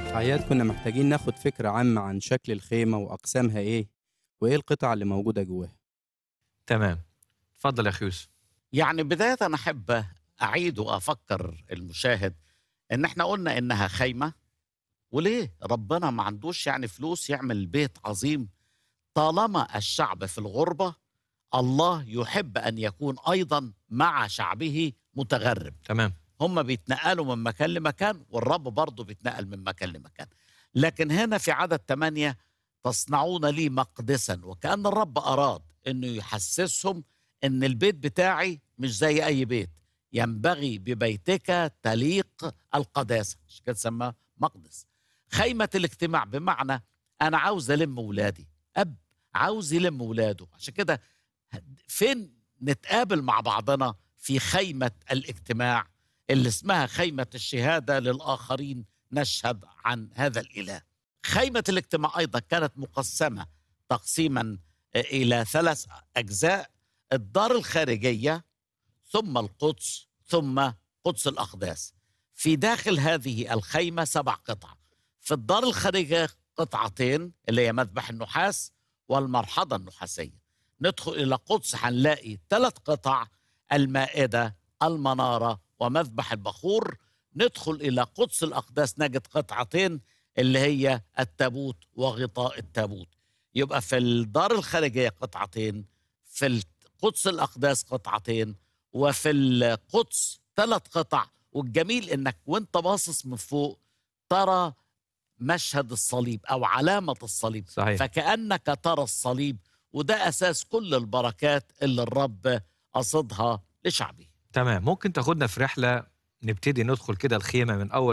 عياد كنا محتاجين ناخد فكرة عامة عن شكل الخيمة وأقسامها إيه وإيه القطع اللي موجودة جواها تمام اتفضل يا اخي يوسف يعني بداية أنا أحب أعيد وأفكر المشاهد إن إحنا قلنا إنها خيمة وليه ربنا ما عندوش يعني فلوس يعمل بيت عظيم طالما الشعب في الغربة الله يحب أن يكون أيضا مع شعبه متغرب تمام هم بيتنقلوا من مكان لمكان والرب برضه بيتنقل من مكان لمكان لكن هنا في عدد ثمانية تصنعون لي مقدسا وكأن الرب أراد أنه يحسسهم أن البيت بتاعي مش زي أي بيت ينبغي ببيتك تليق القداسة عشان كده سماه مقدس خيمة الاجتماع بمعنى أنا عاوز ألم ولادي أب عاوز يلم ولاده عشان كده فين نتقابل مع بعضنا في خيمة الاجتماع اللي اسمها خيمة الشهادة للآخرين نشهد عن هذا الإله خيمة الاجتماع أيضا كانت مقسمة تقسيما إلى ثلاث أجزاء الدار الخارجية ثم القدس ثم قدس الأقداس في داخل هذه الخيمة سبع قطع في الدار الخارجية قطعتين اللي هي مذبح النحاس والمرحضة النحاسية ندخل إلى قدس هنلاقي ثلاث قطع المائدة المنارة ومذبح البخور ندخل إلى قدس الأقداس نجد قطعتين اللي هي التابوت وغطاء التابوت يبقى في الدار الخارجية قطعتين في قدس الأقداس قطعتين وفي القدس ثلاث قطع والجميل إنك وانت باصص من فوق ترى مشهد الصليب أو علامة الصليب صحيح فكأنك ترى الصليب وده أساس كل البركات اللي الرب قصدها لشعبه تمام ممكن تاخدنا في رحله نبتدي ندخل كده الخيمه من اول